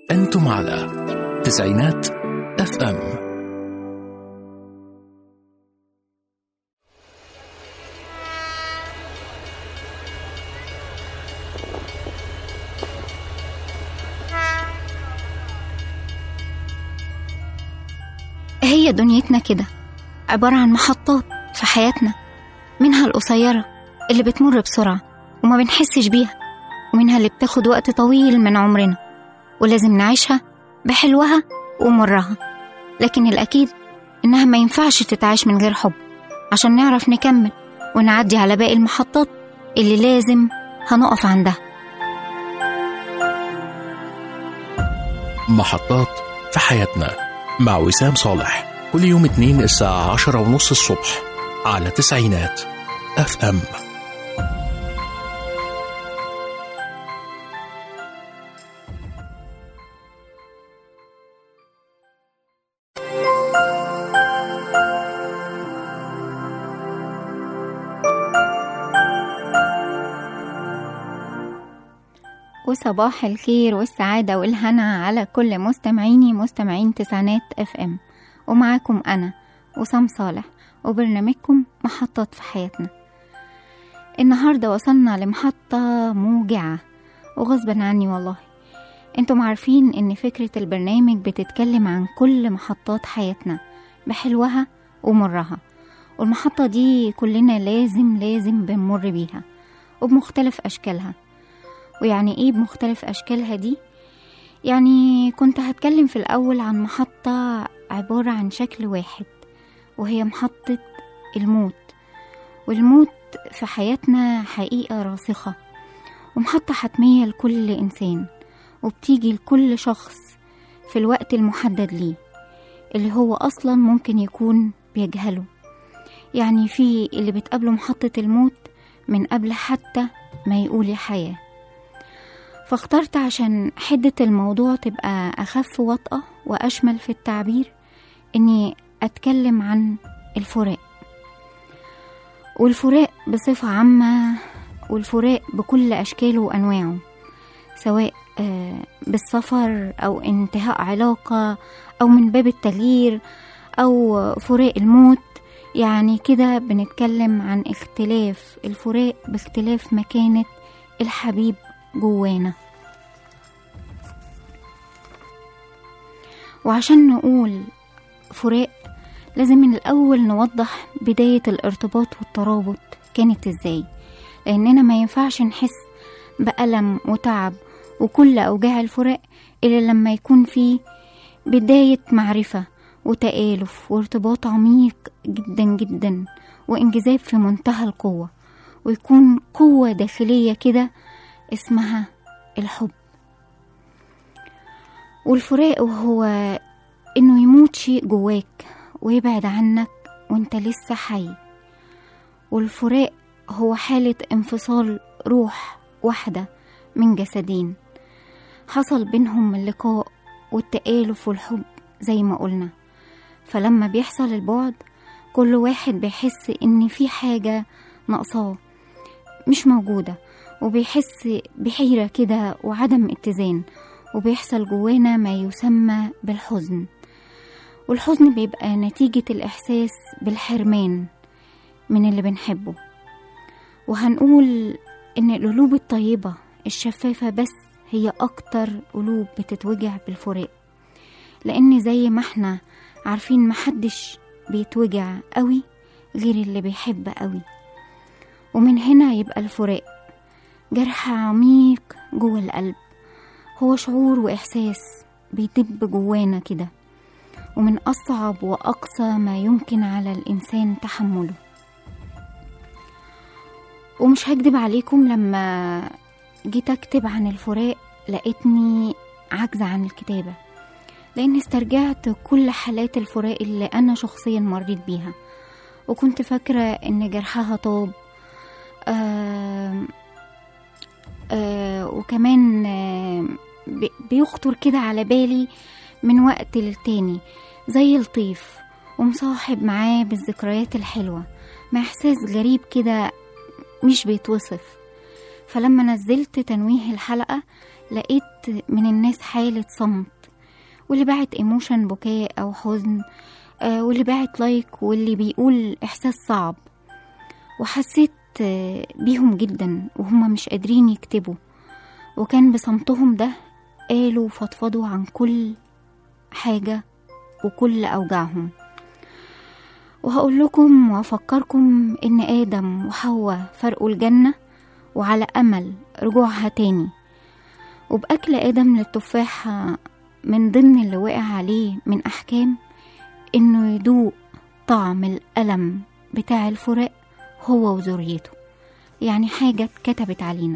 أنتم على تسعينات اف ام هي دنيتنا كده عبارة عن محطات في حياتنا منها القصيرة اللي بتمر بسرعة وما بنحسش بيها ومنها اللي بتاخد وقت طويل من عمرنا ولازم نعيشها بحلوها ومرها لكن الأكيد إنها ما ينفعش تتعاش من غير حب عشان نعرف نكمل ونعدي على باقي المحطات اللي لازم هنقف عندها محطات في حياتنا مع وسام صالح كل يوم اثنين الساعة عشرة ونص الصبح على تسعينات اف ام وصباح الخير والسعادة والهنا على كل مستمعيني مستمعين تسعينات اف ام ومعاكم أنا وسام صالح وبرنامجكم محطات في حياتنا النهاردة وصلنا لمحطة موجعة وغصبا عني والله انتم عارفين ان فكرة البرنامج بتتكلم عن كل محطات حياتنا بحلوها ومرها والمحطة دي كلنا لازم لازم بنمر بيها وبمختلف أشكالها ويعني ايه بمختلف اشكالها دي يعني كنت هتكلم في الاول عن محطة عبارة عن شكل واحد وهي محطة الموت والموت في حياتنا حقيقة راسخة ومحطة حتمية لكل إنسان وبتيجي لكل شخص في الوقت المحدد ليه اللي هو أصلا ممكن يكون بيجهله يعني في اللي بتقابله محطة الموت من قبل حتى ما يقول يا حياه فاخترت عشان حدة الموضوع تبقى أخف وطأة وأشمل في التعبير إني أتكلم عن الفراق والفراق بصفة عامة والفراق بكل أشكاله وأنواعه سواء آه، بالسفر أو انتهاء علاقة أو من باب التغيير أو فراق الموت يعني كده بنتكلم عن اختلاف الفراق باختلاف مكانة الحبيب جوانا وعشان نقول فراق لازم من الأول نوضح بداية الارتباط والترابط كانت ازاي لأننا ما ينفعش نحس بألم وتعب وكل أوجاع الفراق إلا لما يكون في بداية معرفة وتآلف وارتباط عميق جدا جدا وانجذاب في منتهى القوة ويكون قوة داخلية كده اسمها الحب والفراق هو انه يموت شيء جواك ويبعد عنك وانت لسه حي والفراق هو حالة انفصال روح واحدة من جسدين حصل بينهم اللقاء والتآلف والحب زي ما قلنا فلما بيحصل البعد كل واحد بيحس ان في حاجة ناقصاه مش موجودة وبيحس بحيرة كده وعدم اتزان وبيحصل جوانا ما يسمى بالحزن والحزن بيبقى نتيجة الإحساس بالحرمان من اللي بنحبه وهنقول إن القلوب الطيبة الشفافة بس هي أكتر قلوب بتتوجع بالفراق لأن زي ما احنا عارفين محدش بيتوجع قوي غير اللي بيحب قوي ومن هنا يبقى الفراق جرح عميق جوه القلب هو شعور وإحساس بيدب جوانا كده ومن أصعب وأقصى ما يمكن على الإنسان تحمله ومش هكدب عليكم لما جيت أكتب عن الفراق لقيتني عاجزة عن الكتابة لأني استرجعت كل حالات الفراق اللي أنا شخصيا مريت بيها وكنت فاكرة إن جرحها طاب آه آه وكمان آه بي- بيخطر كده على بالي من وقت للتاني زي الطيف ومصاحب معاه بالذكريات الحلوة مع إحساس غريب كده مش بيتوصف فلما نزلت تنويه الحلقة لقيت من الناس حالة صمت واللي باعت ايموشن بكاء أو حزن آه، واللي باعت لايك واللي بيقول إحساس صعب وحسيت آه، بيهم جدا وهم مش قادرين يكتبوا وكان بصمتهم ده قالوا فضفضوا عن كل حاجة وكل أوجاعهم وهقول لكم وأفكركم إن آدم وحواء فرقوا الجنة وعلى أمل رجوعها تاني وبأكل آدم للتفاحة من ضمن اللي وقع عليه من أحكام إنه يدوق طعم الألم بتاع الفراق هو وذريته يعني حاجة اتكتبت علينا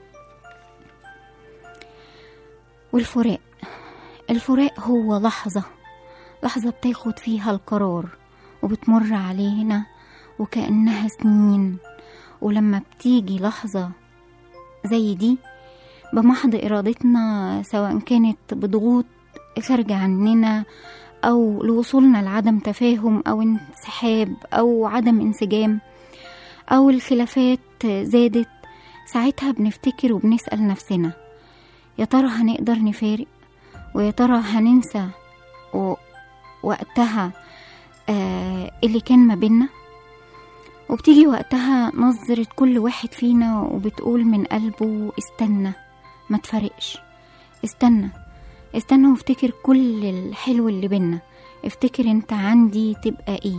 والفراق الفراق هو لحظة لحظة بتاخد فيها القرار وبتمر علينا وكأنها سنين ولما بتيجي لحظة زي دي بمحض إرادتنا سواء كانت بضغوط خارجة عننا أو لوصولنا لعدم تفاهم أو انسحاب أو عدم انسجام أو الخلافات زادت ساعتها بنفتكر وبنسأل نفسنا يا ترى هنقدر نفارق ويا ترى هننسى و... وقتها آه اللي كان ما بينا وبتيجي وقتها نظرة كل واحد فينا وبتقول من قلبه استنى ما تفرقش استنى استنى وافتكر كل الحلو اللي بينا افتكر انت عندي تبقى ايه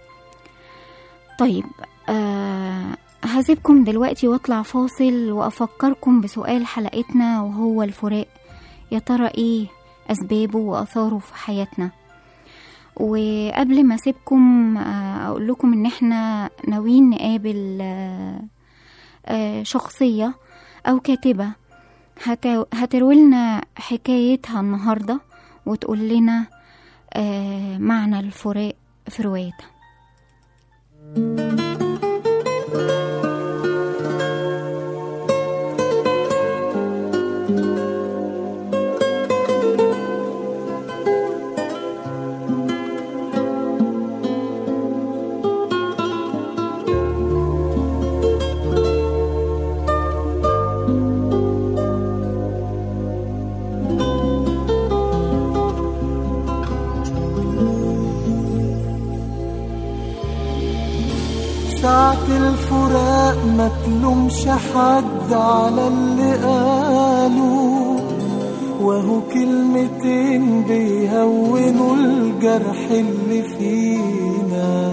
طيب آه هسيبكم دلوقتي واطلع فاصل وافكركم بسؤال حلقتنا وهو الفراق يا ترى ايه اسبابه واثاره في حياتنا وقبل ما اسيبكم آه، اقول لكم ان احنا ناويين نقابل آه، آه، شخصيه او كاتبه هت- هتروي لنا حكايتها النهارده وتقول لنا آه، معنى الفراق في روايتها ساعة الفراق ما تلومش حد على اللي قالوا وهو كلمتين بيهونوا الجرح اللي فينا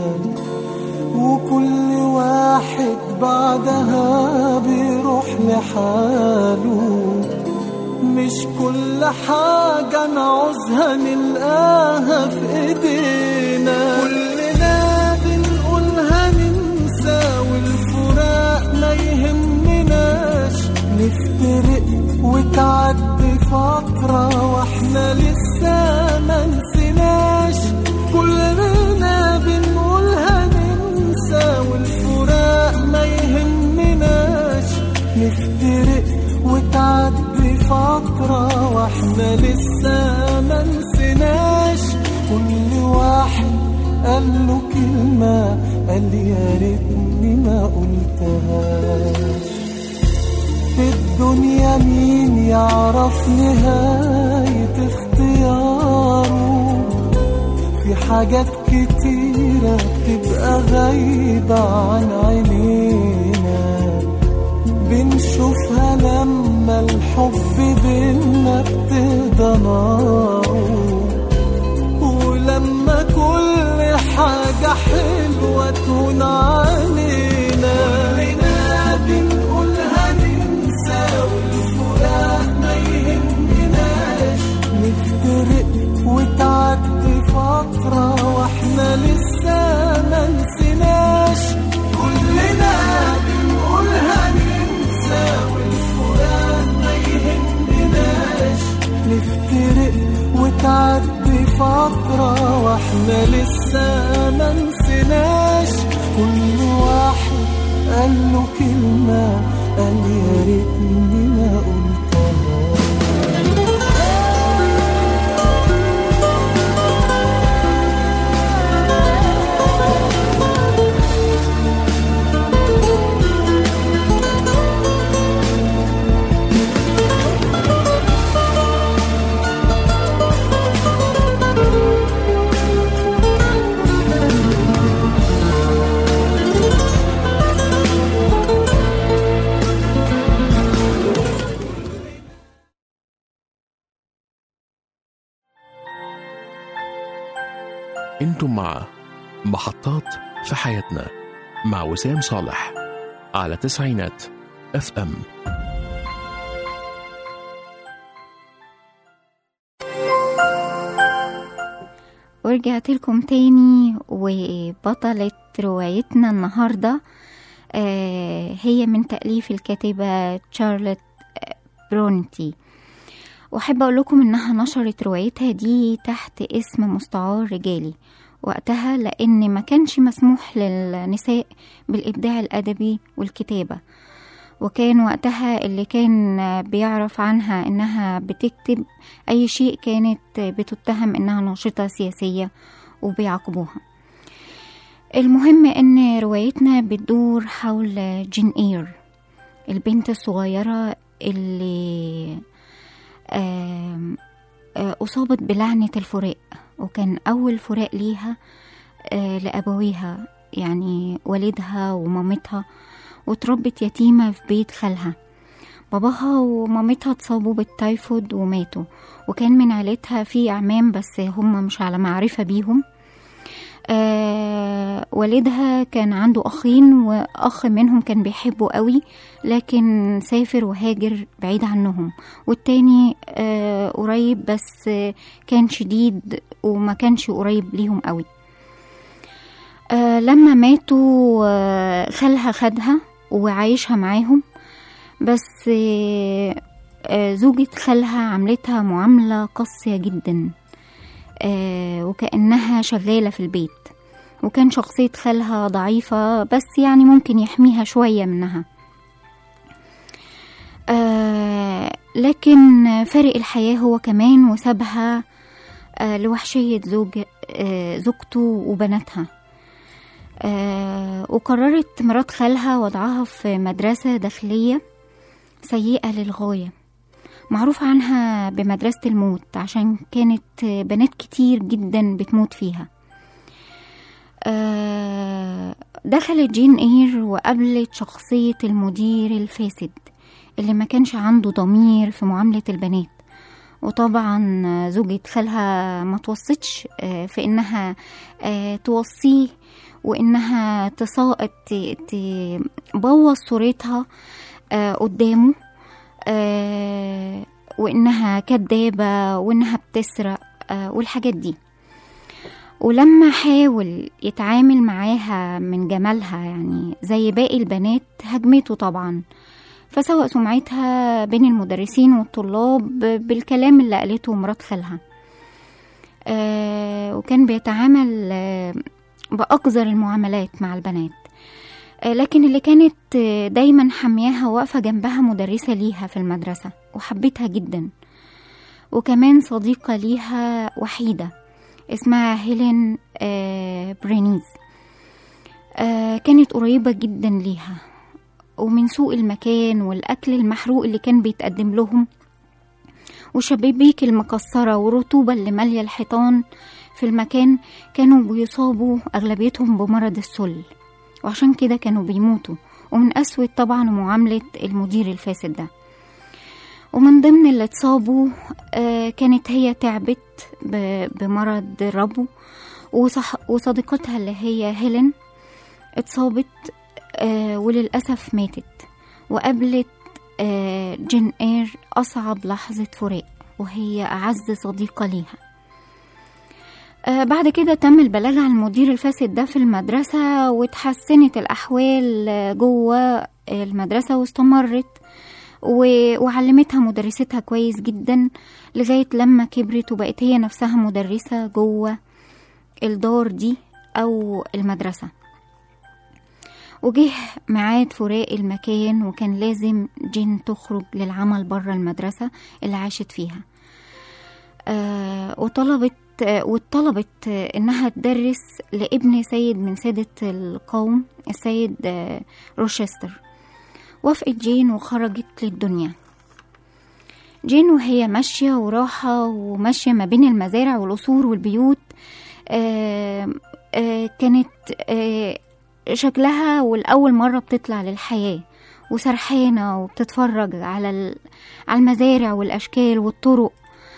وكل واحد بعدها بيروح لحاله مش كل حاجة نعوزها نلقاها في ايدينا كلنا بنقولها ننسى والفراق ما يهمناش نفترق وتعدي فترة واحنا لسه ما نسيناش كلنا بنقولها ننسى والفراق ما يهمناش نفترق وتعدي فترة واحنا لسه ما نسيناش كل واحد قال له كلمة قال يا ريتني ما قلتهاش في الدنيا مين يعرف نهاية اختياره في حاجات كتيرة بتبقى غايبة عن عينينا بنشوفها لما الحب بينا ابتدى ناره ولما كل حاجة حلوة تهون علينا كلنا بنقولها ننسى والفراق ما يهمناش نفترق وتعدي فترة واحنا لسه ما نسيناش كلنا بنقولها ننسى والفراق ما يهمناش نفترق وتعدي فترة واحنا لسه ما نسيناش كل واحد قال له كلمة قال يا ريتني ما قلتها انتم مع محطات في حياتنا مع وسام صالح على تسعينات اف ام ورجعت لكم تاني وبطلة روايتنا النهاردة آه، هي من تأليف الكاتبة شارلوت برونتي وأحب أقول لكم إنها نشرت روايتها دي تحت اسم مستعار رجالي وقتها لأن ما كانش مسموح للنساء بالإبداع الأدبي والكتابة وكان وقتها اللي كان بيعرف عنها إنها بتكتب أي شيء كانت بتتهم إنها ناشطة سياسية وبيعاقبوها المهم إن روايتنا بتدور حول جين إير البنت الصغيرة اللي آم، آه، أصابت بلعنة الفراق وكان أول فراق ليها آه، لأبويها يعني والدها ومامتها وتربت يتيمة في بيت خالها باباها ومامتها اتصابوا بالتايفود وماتوا وكان من عيلتها في أعمام بس هم مش على معرفة بيهم آه والدها كان عنده أخين وأخ منهم كان بيحبه قوي لكن سافر وهاجر بعيد عنهم والتاني آه قريب بس آه كان شديد وما كانش قريب ليهم قوي آه لما ماتوا آه خالها خدها وعايشها معاهم بس آه آه زوجة خالها عملتها معاملة قاسية جدا آه وكأنها شغالة في البيت وكان شخصية خالها ضعيفة بس يعني ممكن يحميها شوية منها آه لكن فارق الحياة هو كمان وسابها آه لوحشية زوج آه زوجته وبناتها آه وقررت مرات خالها وضعها في مدرسة داخلية سيئة للغاية معروف عنها بمدرسة الموت عشان كانت بنات كتير جدا بتموت فيها آه، دخلت جين اير وقابلت شخصية المدير الفاسد اللي ما كانش عنده ضمير في معاملة البنات وطبعا زوجة خالها ما توصتش آه، في انها آه، توصيه وانها تصا- ت- تبوظ صورتها آه، قدامه آه، وانها كدابة وانها بتسرق آه، والحاجات دي ولما حاول يتعامل معاها من جمالها يعني زي باقي البنات هجمته طبعا فسوء سمعتها بين المدرسين والطلاب بالكلام اللي قالته مرات خالها آه وكان بيتعامل آه بأقذر المعاملات مع البنات آه لكن اللي كانت آه، دايما حمياها واقفة جنبها مدرسة ليها في المدرسة وحبتها جدا وكمان صديقة ليها وحيدة اسمها هيلين آه، برينيز آه، كانت قريبة جدا ليها ومن سوق المكان والأكل المحروق اللي كان بيتقدم لهم وشبابيك المكسرة والرطوبة اللي مالية الحيطان في المكان كانوا بيصابوا أغلبيتهم بمرض السل وعشان كده كانوا بيموتوا ومن أسود طبعا معاملة المدير الفاسد ده ومن ضمن اللي اتصابوا آه، كانت هي تعبت ب- بمرض الربو وصح وصديقتها اللي هي هيلين اتصابت آه، وللأسف ماتت وقابلت آه، جين اير أصعب لحظة فراق وهي أعز صديقة ليها آه، بعد كده تم البلاغ عن المدير الفاسد ده في المدرسة وتحسنت الأحوال آه، جوه المدرسة واستمرت و- وعلمتها مدرستها كويس جدا لغاية لما كبرت وبقت هي نفسها مدرسة جوه الدار دي أو المدرسة وجه ميعاد فراق المكان وكان لازم جين تخرج للعمل بره المدرسة اللي عاشت فيها آه وطلبت آه وطلبت آه إنها تدرس لابن سيد من سادة القوم السيد آه روشستر وافقت جين وخرجت للدنيا جين وهي ماشية وراحة وماشية ما بين المزارع والقصور والبيوت آه آه كانت آه شكلها والأول مرة بتطلع للحياة وسرحانة وبتتفرج على ال- على المزارع والأشكال والطرق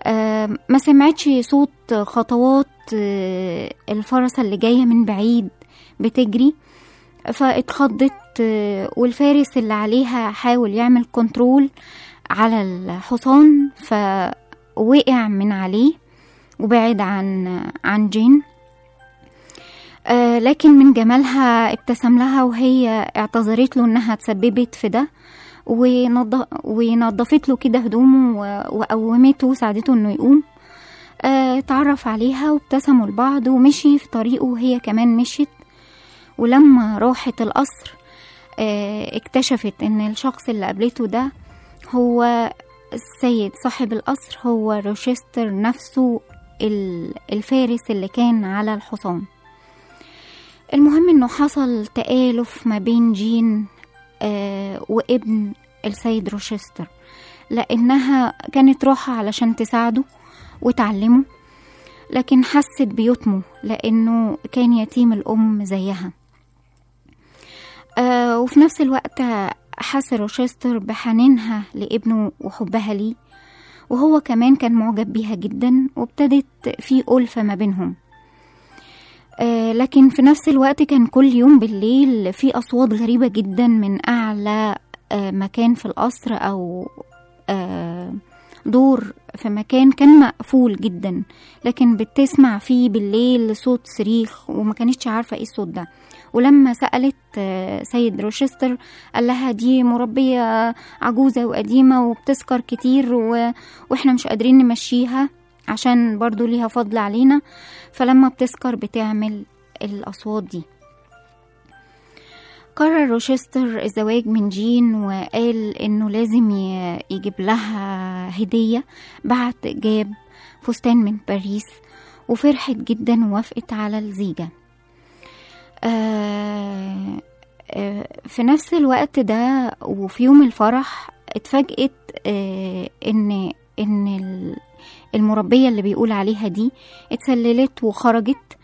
آه، ما سمعتش صوت خطوات آه، الفرسة اللي جاية من بعيد بتجري فاتخضت آه، والفارس اللي عليها حاول يعمل كنترول على الحصان فوقع من عليه وبعد عن عن جين آه، لكن من جمالها ابتسم لها وهي اعتذرت له انها تسببت في ده ونض- ونضفت له كده هدومه و- وقومته وساعدته انه يقوم آه، اتعرف عليها وابتسموا لبعض ومشي في طريقه وهي كمان مشيت ولما راحت القصر آه، اكتشفت ان الشخص اللي قابلته ده هو السيد صاحب القصر هو روشستر نفسه ال- الفارس اللي كان على الحصان المهم انه حصل تآلف ما بين جين آه وابن السيد روشستر لانها كانت راحة علشان تساعده وتعلمه لكن حست بيتمه لانه كان يتيم الام زيها آه وفي نفس الوقت حس روشستر بحنينها لابنه وحبها ليه وهو كمان كان معجب بيها جدا وابتدت في ألفة ما بينهم آه لكن في نفس الوقت كان كل يوم بالليل في أصوات غريبة جدا من أعلى آه مكان في القصر أو آه دور في مكان كان مقفول جدا لكن بتسمع فيه بالليل صوت صريخ وما كانتش عارفة ايه الصوت ده ولما سألت آه، سيد روشستر قال لها دي مربية عجوزة وقديمة وبتسكر كتير و... واحنا مش قادرين نمشيها عشان برضو ليها فضل علينا فلما بتسكر بتعمل الأصوات دي قرر روشستر الزواج من جين وقال انه لازم ي- يجيب لها هدية بعت جاب فستان من باريس وفرحت جدا ووافقت على الزيجة آه آه في نفس الوقت ده وفي يوم الفرح اتفاجئت آه ان ان ال- المربية اللي بيقول عليها دي اتسللت وخرجت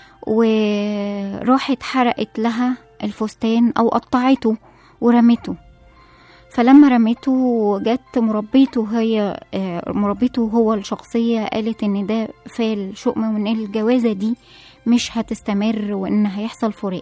وراحت حرقت لها الفستان او قطعته ورمته فلما رمته جت مربيته هي آه، مربيته هو الشخصية قالت ان ده فال شؤم وان الجوازة دي مش هتستمر وان هيحصل فراق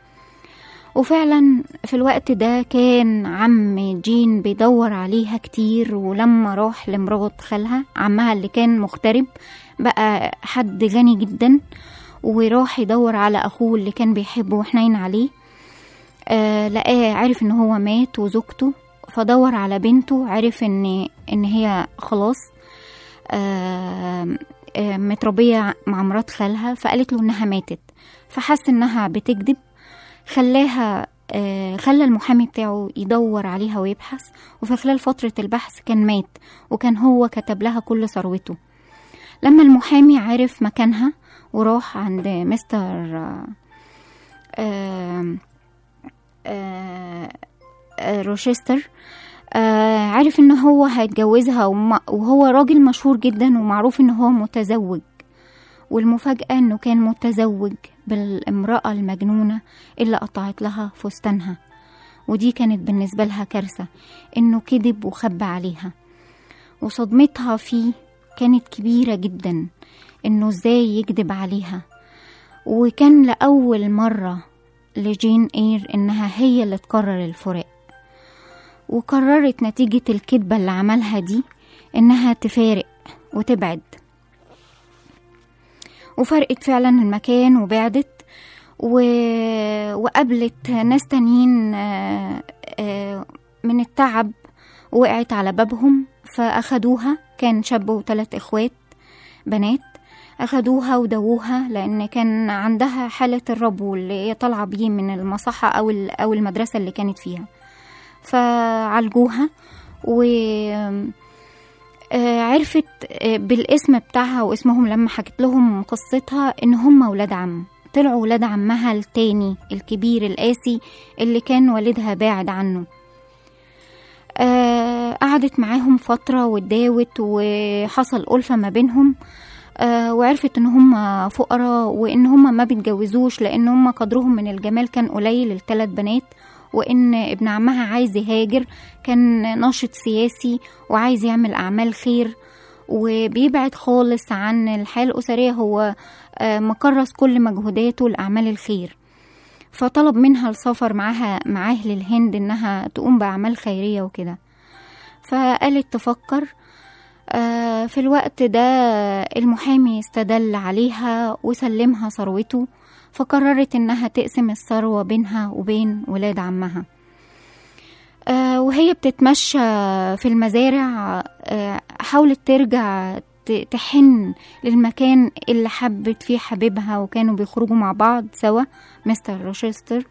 وفعلا في الوقت ده كان عم جين بيدور عليها كتير ولما راح لمرات خالها عمها اللي كان مغترب بقى حد غني جدا وراح يدور على اخوه اللي كان بيحبه وحنين عليه آه لقاه عرف ان هو مات وزوجته فدور على بنته عرف ان ان هي خلاص آه آه متربية مع مرات خالها فقالت له انها ماتت فحس انها بتكذب خلاها آه خلى المحامي بتاعه يدور عليها ويبحث وفي خلال فترة البحث كان مات وكان هو كتب لها كل ثروته لما المحامي عرف مكانها وراح عند مستر آه آه آه آه روشستر آه عارف ان هو هيتجوزها وم- وهو راجل مشهور جدا ومعروف ان هو متزوج والمفاجأة انه كان متزوج بالامرأة المجنونة اللي قطعت لها فستانها ودي كانت بالنسبة لها كارثة انه كذب وخبى عليها وصدمتها فيه كانت كبيرة جدا انه ازاي يكذب عليها وكان لأول مرة لجين اير انها هي اللي تقرر الفراق وقررت نتيجة الكذبة اللي عملها دي انها تفارق وتبعد وفرقت فعلا المكان وبعدت و... وقابلت ناس تانيين آه، آه، من التعب وقعت على بابهم فأخدوها كان شاب وثلاث إخوات بنات أخدوها ودووها لأن كان عندها حالة الربو اللي هي طالعة بيه من المصحة أو ال- أو المدرسة اللي كانت فيها فعالجوها و آه، عرفت آه، بالاسم بتاعها واسمهم لما حكت لهم قصتها ان هم ولاد عم طلعوا ولاد عمها التاني الكبير القاسي اللي كان والدها باعد عنه آه، قعدت معاهم فترة واتداوت وحصل ألفة ما بينهم آه، وعرفت ان هم فقراء وان هم ما بيتجوزوش لان هم قدرهم من الجمال كان قليل الثلاث بنات وان ابن عمها عايز يهاجر كان ناشط سياسي وعايز يعمل اعمال خير وبيبعد خالص عن الحياة الأسرية هو آه، مكرس كل مجهوداته لأعمال الخير فطلب منها السفر معاها معاه للهند إنها تقوم بأعمال خيرية وكده فقالت تفكر آه، في الوقت ده المحامي استدل عليها وسلمها ثروته فقررت إنها تقسم الثروة بينها وبين ولاد عمها آه، وهي بتتمشى في المزارع آه، حاولت ترجع ت- تحن للمكان اللي حبت فيه حبيبها وكانوا بيخرجوا مع بعض سوا مستر روشستر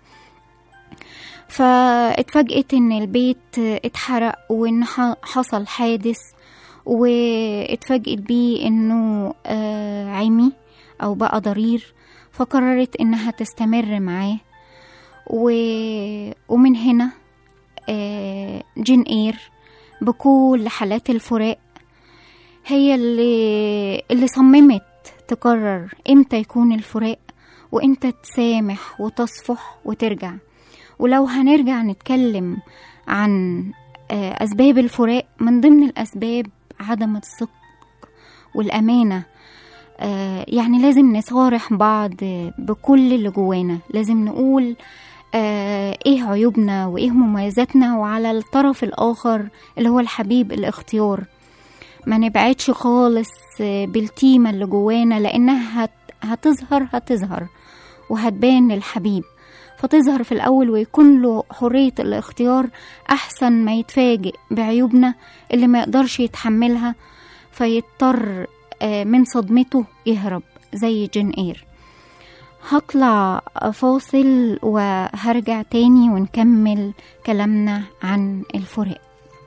فاتفاجئت ان البيت اتحرق وان ح- حصل حادث واتفاجئت بيه انه آه، عمي او بقى ضرير فقررت انها تستمر معاه و... ومن هنا آه، جين اير بكل حالات الفراق هي اللي اللي صممت تقرر امتى يكون الفراق وامتى تسامح وتصفح وترجع ولو هنرجع نتكلم عن آه، أسباب الفراق من ضمن الأسباب عدم الصدق والأمانة آه، يعني لازم نصارح بعض بكل اللي جوانا لازم نقول آه، ايه عيوبنا وايه مميزاتنا وعلى الطرف الآخر اللي هو الحبيب الاختيار ما نبعدش خالص آه، بالتيمة اللي جوانا لأنها هت- هتظهر هتظهر وهتبان للحبيب فتظهر في الأول ويكون له حرية الاختيار أحسن ما يتفاجئ بعيوبنا اللي ما يقدرش يتحملها فيضطر آه، من صدمته يهرب زي جين اير هطلع فاصل وهرجع تاني ونكمل كلامنا عن الفراق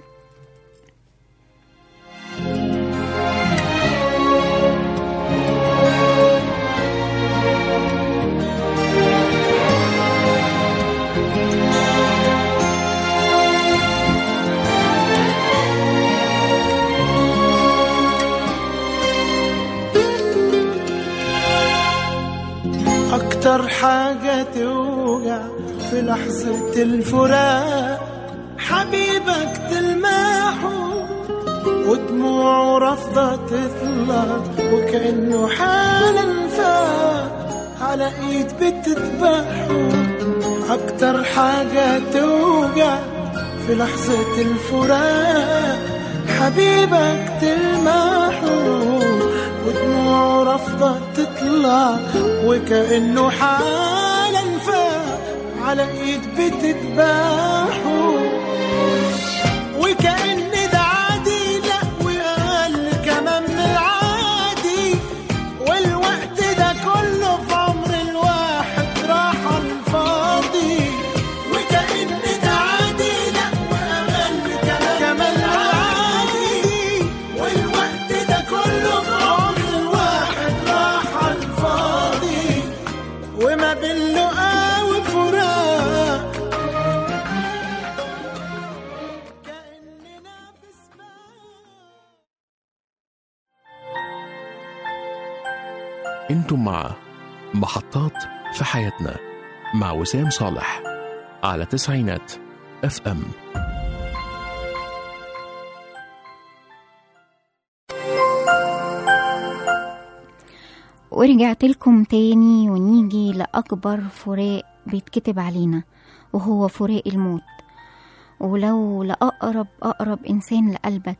أكتر حاجة توجع في لحظة الفراق حبيبك تلمحه ودموعه رافضة تطلع وكأنه حالا فاق على ايد بتذبحه أكتر حاجة توجع في لحظة الفراق حبيبك تلمحه ودموعه رافضة تطلع وكأنه حالا فاق على ايد بتذبحه وكأن ده عادي لا وقال كمان من العادي والوقت ده كله في عمر الواحد راح على الفاضي وكأن ده عادي لا وقال كمان كمان العادي والوقت ده كله في عمر الواحد راح على الفاضي وما بين لقا وفراق كأننا في سباق انتم مع محطات في حياتنا مع وسام صالح على تسعينات اف ام ورجعت لكم تاني ونيجي لأكبر فراق بيتكتب علينا وهو فراق الموت ولو لأقرب أقرب إنسان لقلبك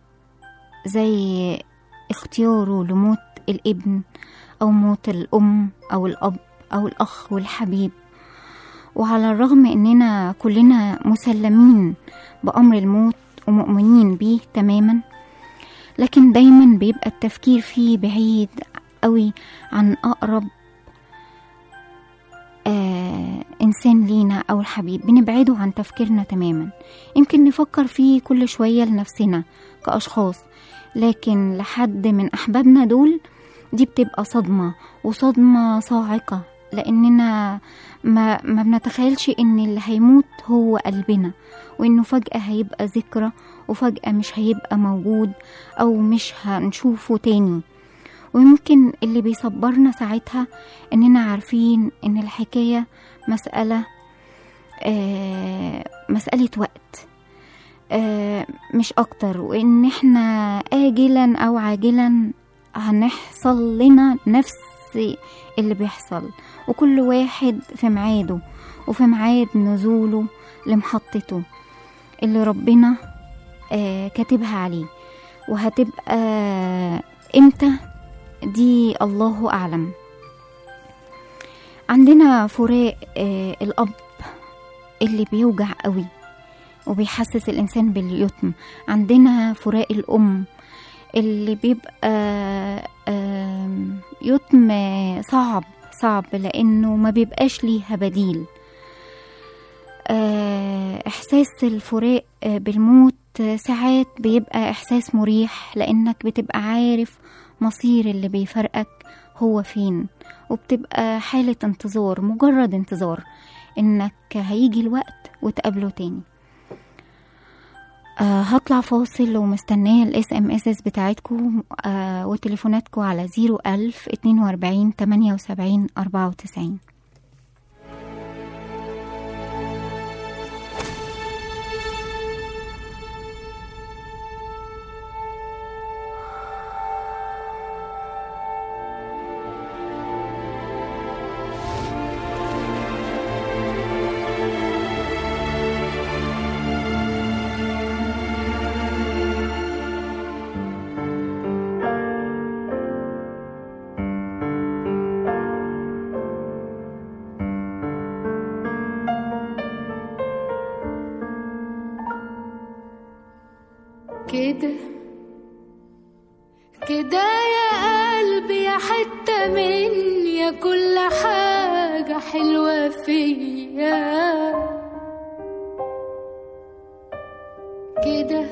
زي اختياره لموت الابن أو موت الأم أو الأب أو الأخ والحبيب وعلى الرغم إننا كلنا مسلمين بأمر الموت ومؤمنين بيه تماما لكن دايما بيبقى التفكير فيه بعيد قوي عن أقرب آه إنسان لينا أو الحبيب بنبعده عن تفكيرنا تماما يمكن نفكر فيه كل شوية لنفسنا كأشخاص لكن لحد من أحبابنا دول دي بتبقى صدمة وصدمة صاعقة لأننا ما, ما بنتخيلش إن اللي هيموت هو قلبنا وإنه فجأة هيبقى ذكرى وفجأة مش هيبقى موجود أو مش هنشوفه تاني ويمكن اللي بيصبرنا ساعتها إننا عارفين إن الحكاية مسألة آه مسألة وقت آه مش اكتر وان احنا اجلا او عاجلا هنحصل لنا نفس اللي بيحصل وكل واحد في ميعاده وفي ميعاد نزوله لمحطته اللي ربنا آه كاتبها عليه وهتبقى امتى دي الله اعلم عندنا فراق آه الاب اللي بيوجع قوي وبيحسس الانسان باليتم عندنا فراق الام اللي بيبقى آم، يتم صعب صعب لانه ما بيبقاش ليها بديل آه، احساس الفراق آه، بالموت آه، ساعات بيبقى احساس مريح لانك بتبقى عارف مصير اللي بيفرقك هو فين وبتبقى حالة انتظار مجرد انتظار انك هيجي الوقت وتقابله تاني آه هطلع فاصل ومستنية الاس ام اس بتاعتكم آه وتليفوناتكم على زيرو ألف اتنين واربعين تمانية وسبعين أربعة وتسعين كده كده يا قلبي يا حتة مني يا كل حاجة حلوة فيا كده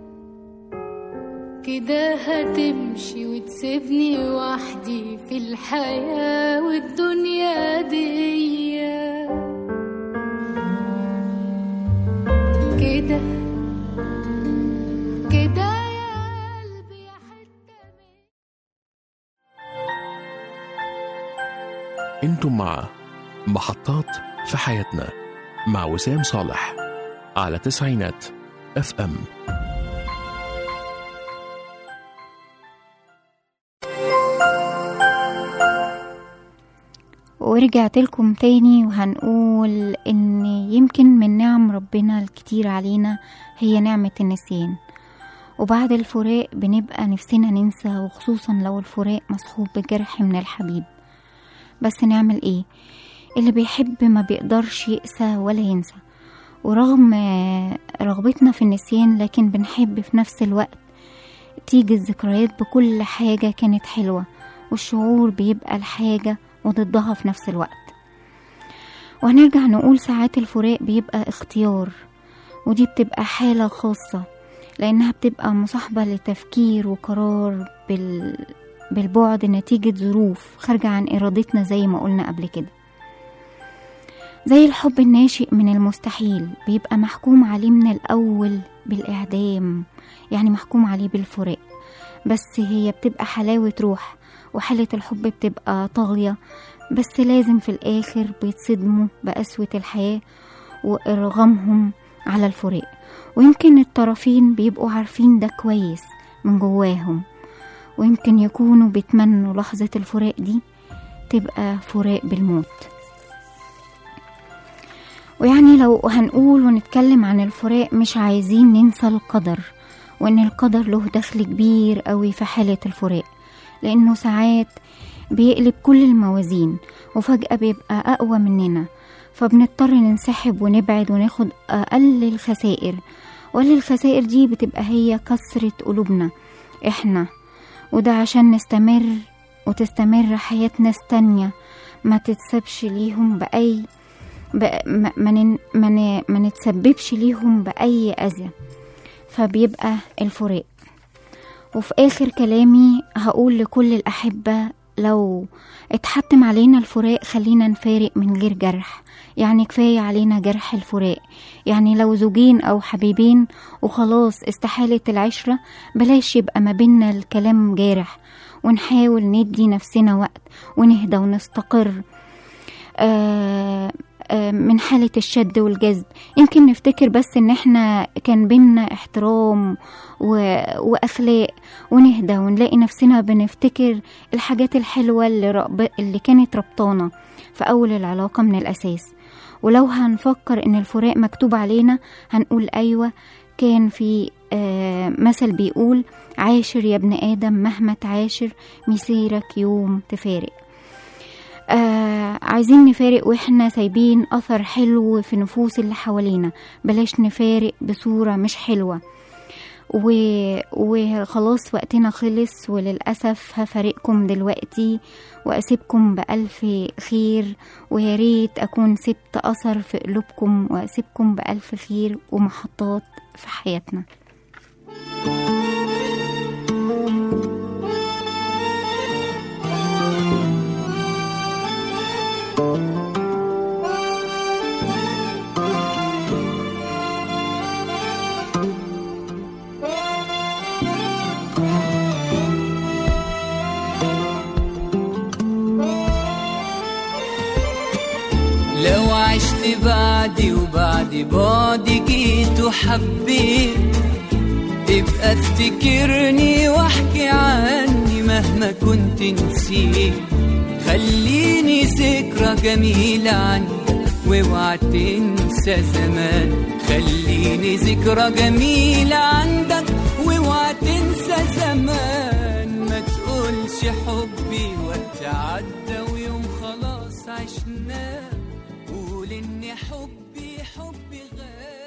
كده هتمشي وتسيبني وحدي في الحياة والدنيا دي كده كده يا قلبي يا حتة مني انتم مع محطات في حياتنا مع وسام صالح على تسعينات اف ام ورجعت لكم تاني وهنقول ان يمكن من نعم ربنا الكتير علينا هي نعمة النسيان وبعد الفراق بنبقى نفسنا ننسى وخصوصا لو الفراق مصحوب بجرح من الحبيب بس نعمل ايه اللي بيحب ما بيقدرش يقسى ولا ينسى ورغم آه، رغبتنا في النسيان لكن بنحب في نفس الوقت تيجي الذكريات بكل حاجة كانت حلوة والشعور بيبقى الحاجة وضدها في نفس الوقت وهنرجع نقول ساعات الفراق بيبقى اختيار ودي بتبقى حالة خاصة لأنها بتبقى مصاحبة لتفكير وقرار بال... بالبعد نتيجة ظروف خارجة عن إرادتنا زي ما قلنا قبل كده زي الحب الناشئ من المستحيل بيبقى محكوم عليه من الأول بالإعدام يعني محكوم عليه بالفراق بس هي بتبقى حلاوة روح وحالة الحب بتبقى طاغية بس لازم في الآخر بيتصدموا بقسوة الحياة وإرغامهم على الفراق ويمكن الطرفين بيبقوا عارفين ده كويس من جواهم ويمكن يكونوا بيتمنوا لحظة الفراق دي تبقى فراق بالموت ويعني لو هنقول ونتكلم عن الفراق مش عايزين ننسى القدر وان القدر له دخل كبير قوي في حالة الفراق لانه ساعات بيقلب كل الموازين وفجأة بيبقى أقوى مننا فبنضطر ننسحب ونبعد وناخد أقل الخسائر ولا الخسائر دي بتبقى هي كسرة قلوبنا احنا وده عشان نستمر وتستمر حياة ناس تانية ما تتسبش ليهم بأي ب- ما, ما, نن- ما, ن- ما نتسببش ليهم بأي أذى فبيبقى الفراق وفي آخر كلامي هقول لكل الأحبة لو اتحتم علينا الفراق خلينا نفارق من غير جرح يعني كفاية علينا جرح الفراق يعني لو زوجين أو حبيبين وخلاص استحالة العشرة بلاش يبقى ما بينا الكلام جارح ونحاول ندي نفسنا وقت ونهدى ونستقر آه آه، من حالة الشد والجذب يمكن نفتكر بس ان احنا كان بينا احترام و... واخلاق ونهدى ونلاقي نفسنا بنفتكر الحاجات الحلوة اللي, رب... اللي كانت ربطانا في اول العلاقة من الاساس ولو هنفكر ان الفراق مكتوب علينا هنقول ايوه كان في آه مثل بيقول عاشر يا ابن ادم مهما تعاشر مسيرك يوم تفارق آه عايزين نفارق واحنا سايبين اثر حلو في نفوس اللي حوالينا بلاش نفارق بصورة مش حلوة و... وخلاص وقتنا خلص وللأسف هفارقكم دلوقتي وأسيبكم بألف خير ويا ريت أكون سبت أثر في قلوبكم وأسيبكم بألف خير ومحطات في حياتنا لو عشت بعدي وبعد بعدي جيت وحبيت تبقى افتكرني واحكي عني مهما كنت نسيت خليني ذكرى جميلة عندك واوعى تنسى زمان خليني ذكرى جميلة عندك واوعى تنسى زمان ما تقولش حبي وقت عدى ويوم خلاص عشناه قول ان حبي حبي غالي